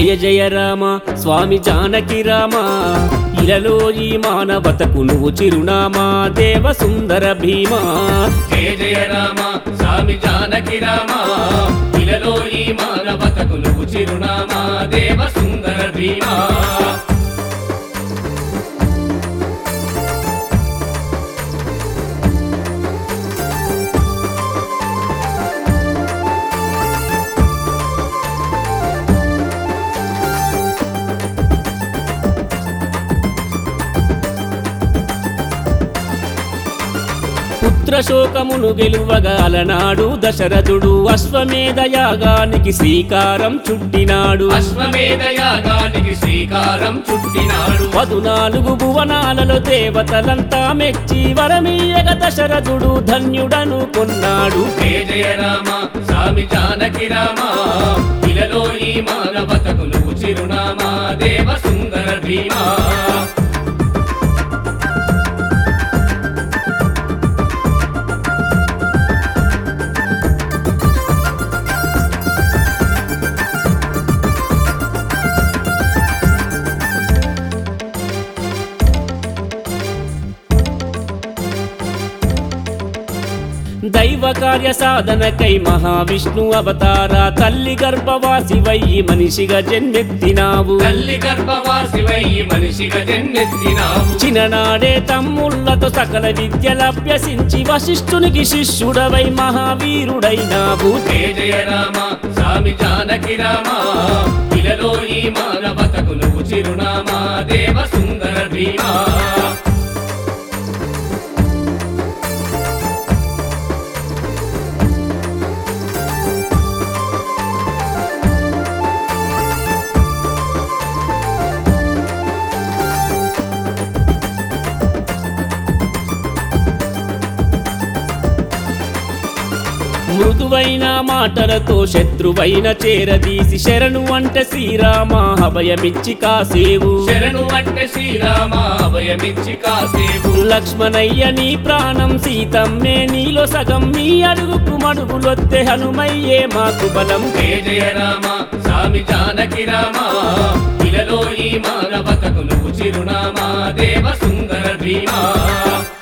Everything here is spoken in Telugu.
జయ జయ రామ స్వామి జానకి రామ ఇలలో ఈ మానవతకు నువ్వు చిరునామా దేవ సుందర భీమా జయ జయ రామ స్వామి జానకి రామ ఇలలో ఈ మానవతకు నువ్వు చిరునామా దేవ సుందర భీమా పుత్ర శోకమును గెలువగా అలనాడు దశరథుడు అశ్వమేధ యాగానికి శ్రీకారం చుట్టినాడు అశ్వమేధ యాగానికి శ్రీకారం చుట్టినాడు పదునాలుగు భువనాలలో దేవతలంతా మెచ్చి వరమీయగ దశరథుడు ధన్యుడను కొన్నాడు జయ జయ రామ స్వామి జానకి రామ ఇలలో ఈ మానవతకు నువ్వు చిరునామా దేవ సుందర భీమా దైవ కార్య సాధనకై మహావిష్ణు అవతార తల్లి గర్భవాసి వయ్యి మనిషిగా జన్మెత్తినావు తల్లి గర్భవాసివై మనిషిగా జన్మెత్తినావు చిన్ననాడే తమ్ముళ్లతో సకల విద్యలభ్యసించి వశిష్ఠునికి శిష్యుడవై మహావీరుడైనావు జయ జయ రామ స్వామి జానకి రామ ఇలలో ఈ మానవతకు నువ్వు చిరునామా దేవ సుందర భీమా మృదువైన మాటలతో శత్రువైన చేరదీసి శరణు అంటే శ్రీరామ అభయమిచ్చి కాసేవు శరణు అంటే శ్రీరామ అభయమిచ్చి కాసేవు లక్ష్మణయ్య నీ ప్రాణం సీతమ్మే నీలో సగం నీ అడుగుకు మడుగులొత్తే హనుమయ్యే మాకు బలం జయ జయ రామ స్వామి జానకి రామ ఇలలో ఈ మానవతకు నువ్వు చిరునామా దేవ సుందర భీమా